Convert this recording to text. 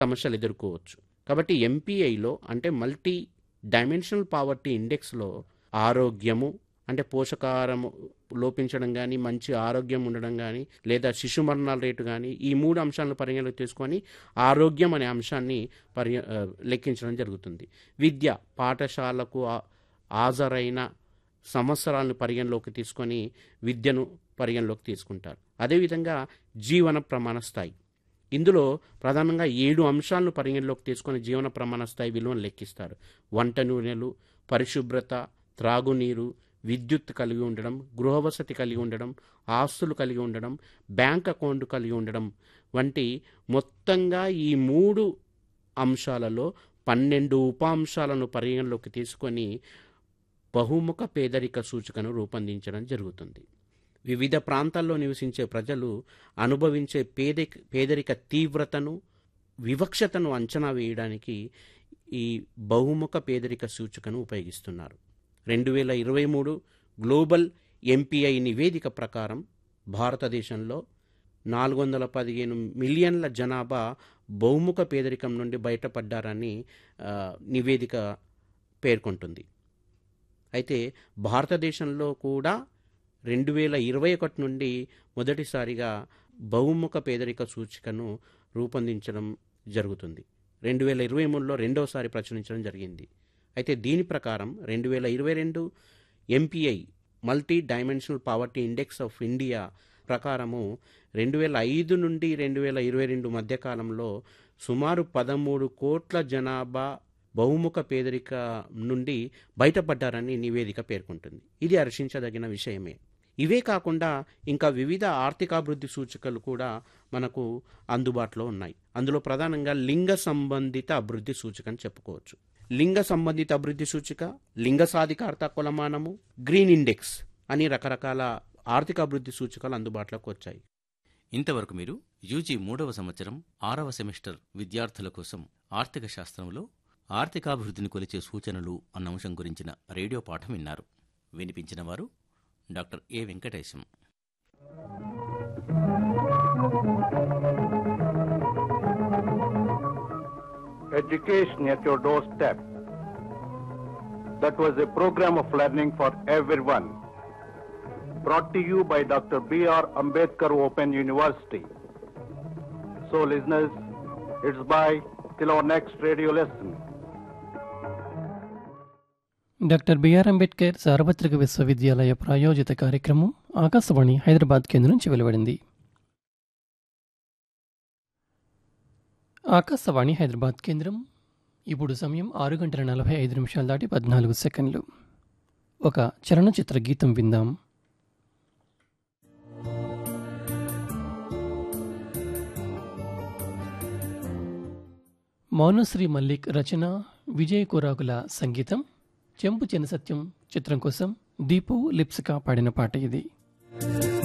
సమస్యలు ఎదుర్కోవచ్చు కాబట్టి ఎంపీఐలో అంటే మల్టీ డైమెన్షనల్ పావర్టీ ఇండెక్స్లో ఆరోగ్యము అంటే పోషకాహారము లోపించడం కానీ మంచి ఆరోగ్యం ఉండడం కానీ లేదా శిశు మరణాల రేటు కానీ ఈ మూడు అంశాలను పరిగణలోకి తీసుకొని ఆరోగ్యం అనే అంశాన్ని పరి ఆ, లెక్కించడం జరుగుతుంది విద్య పాఠశాలకు ఆ- హాజరైన సంవత్సరాలను పరిగణలోకి తీసుకొని విద్యను పరిగణలోకి తీసుకుంటారు అదేవిధంగా జీవన ప్రమాణ స్థాయి ఇందులో ప్రధానంగా ఏడు అంశాలను పరిగణలోకి తీసుకొని జీవన ప్రమాణ స్థాయి విలువను లెక్కిస్తారు వంట నూనెలు పరిశుభ్రత త్రాగునీరు విద్యుత్ కలిగి ఉండడం గృహవసతి కలిగి ఉండడం ఆస్తులు కలిగి ఉండడం బ్యాంక్ అకౌంట్ కలిగి ఉండడం వంటి మొత్తంగా ఈ మూడు అంశాలలో పన్నెండు ఉప అంశాలను పరిగణలోకి తీసుకొని బహుముఖ పేదరిక సూచికను రూపొందించడం జరుగుతుంది వివిధ ప్రాంతాల్లో నివసించే ప్రజలు అనుభవించే పేదరిక పేదరిక తీవ్రతను వివక్షతను అంచనా వేయడానికి ఈ బహుముఖ పేదరిక సూచికను ఉపయోగిస్తున్నారు రెండు వేల ఇరవై మూడు గ్లోబల్ ఎంపీఐ నివేదిక ప్రకారం భారతదేశంలో నాలుగు వందల పదిహేను మిలియన్ల జనాభా బహుముఖ పేదరికం నుండి బయటపడ్డారని ఆ, నివేదిక పేర్కొంటుంది అయితే భారతదేశంలో కూడా రెండు వేల ఇరవై ఒకటి నుండి మొదటిసారిగా బహుముఖ పేదరిక సూచికను రూపొందించడం జరుగుతుంది రెండు వేల ఇరవై మూడులో రెండవసారి ప్రచురించడం జరిగింది అయితే దీని ప్రకారం రెండు వేల ఇరవై రెండు MPI multidimensional poverty index of India ప్రకారము రెండు వేల ఐదు నుండి రెండు వేల ఇరవై రెండు మధ్యకాలంలో సుమారు పదమూడు కోట్ల జనాభా బహుముఖ పేదరిక నుండి బయటపడ్డారని నివేదిక పేర్కొంటుంది ఇది హర్షించదగిన విషయమే ఇవే కాకుండా ఇంకా వివిధ ఆర్థికాభివృద్ధి సూచికలు కూడా మనకు అందుబాటులో ఉన్నాయి అందులో ప్రధానంగా లింగ సంబంధిత అభివృద్ధి సూచిక అని చెప్పుకోవచ్చు లింగ సంబంధిత అభివృద్ధి సూచిక లింగ సాధికారత కొలమానము గ్రీన్ ఇండెక్స్ అని రకరకాల ఆర్థిక అభివృద్ధి సూచికలు అందుబాటులోకి వచ్చాయి ఇంతవరకు మీరు యూజీ మూడవ సంవత్సరం ఆరవ సెమిస్టర్ విద్యార్థుల కోసం ఆర్థిక శాస్త్రంలో ఆర్థికాభివృద్ధిని కొలిచే సూచనలు అన్న అంశం గురించిన రేడియో పాఠం విన్నారు వినిపించిన వారు doctor A Venkatesham Education at your doorstep. That was a program of learning for everyone. Brought to you by Dr. B.R. Ambedkar Open University. So, listeners, it's bye till our next radio lesson. Doctor B R Ambedkar సార్వత్రిక విశ్వవిద్యాలయ ప్రాయోజిత కార్యక్రమం ఆకాశవాణి హైదరాబాద్ కేంద్రం నుంచి వెలువడింది ఆకాశవాణి హైదరాబాద్ కేంద్రం ఇప్పుడు సమయం ఆరు గంటల నలభై ఐదు నిమిషాలు దాటి పద్నాలుగు సెకండ్లు ఒక చలనచిత్ర గీతం విందాం మౌనశ్రీ మల్లిక్ రచన విజయ్ కురాకుల సంగీతం చెంపు చిన్న సత్యం చిత్రం కోసం దీపు లిప్సికా పాడిన పాట ఇది